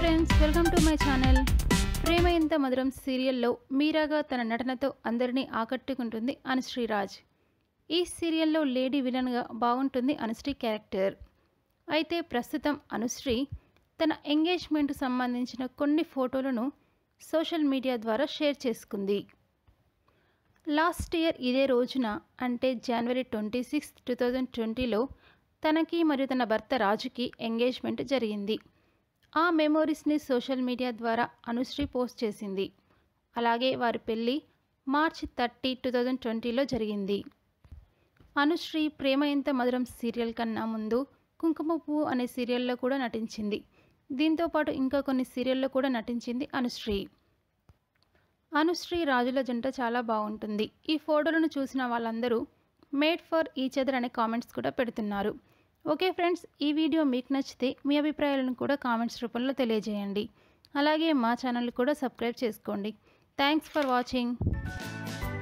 friends welcome to my channel Prema Intha Madhuram సీరియల్లో మీరాగా తన నటనతో అందరినీ ఆకట్టుకుంటుంది అనుశ్రీ రాజ్ ఈ సీరియల్లో లేడీ విలన్గా బాగుంటుంది అనుశ్రీ క్యారెక్టర్ అయితే ప్రస్తుతం అనుశ్రీ తన ఎంగేజ్మెంట్ సంబంధించిన కొన్ని ఫోటోలను సోషల్ మీడియా ద్వారా షేర్ చేసుకుంది లాస్ట్ ఇయర్ ఇదే రోజున అంటే January twenty six two thousand ట్వంటీలో తనకి మరియు తన భర్త రాజుకి ఎంగేజ్మెంట్ జరిగింది ఆ మెమోరీస్ని సోషల్ మీడియా ద్వారా అనుశ్రీ పోస్ట్ చేసింది అలాగే వారి పెళ్ళి మార్చి థర్టీ టూ థౌజండ్ ట్వంటీలో జరిగింది అనుశ్రీ ప్రేమ ఎంత మధురం సీరియల్ కన్నా ముందు కుంకుమ పువ్వు అనే సీరియల్లో కూడా నటించింది దీంతో పాటు ఇంకా కొన్ని సీరియల్లో కూడా నటించింది అనుశ్రీ అనుశ్రీ రాజుల జంట చాలా బాగుంటుంది ఈ ఫోటోలను చూసిన వాళ్ళందరూ మేడ్ ఫర్ ఈచ్ అదర్ అనే కామెంట్స్ కూడా పెడుతున్నారు ఓకే ఫ్రెండ్స్ ఈ వీడియో మీకు నచ్చితే మీ అభిప్రాయాలను కూడా కామెంట్స్ రూపంలో తెలియజేయండి అలాగే మా ఛానల్ కూడా సబ్స్క్రైబ్ చేసుకోండి థ్యాంక్స్ ఫర్ వాచింగ్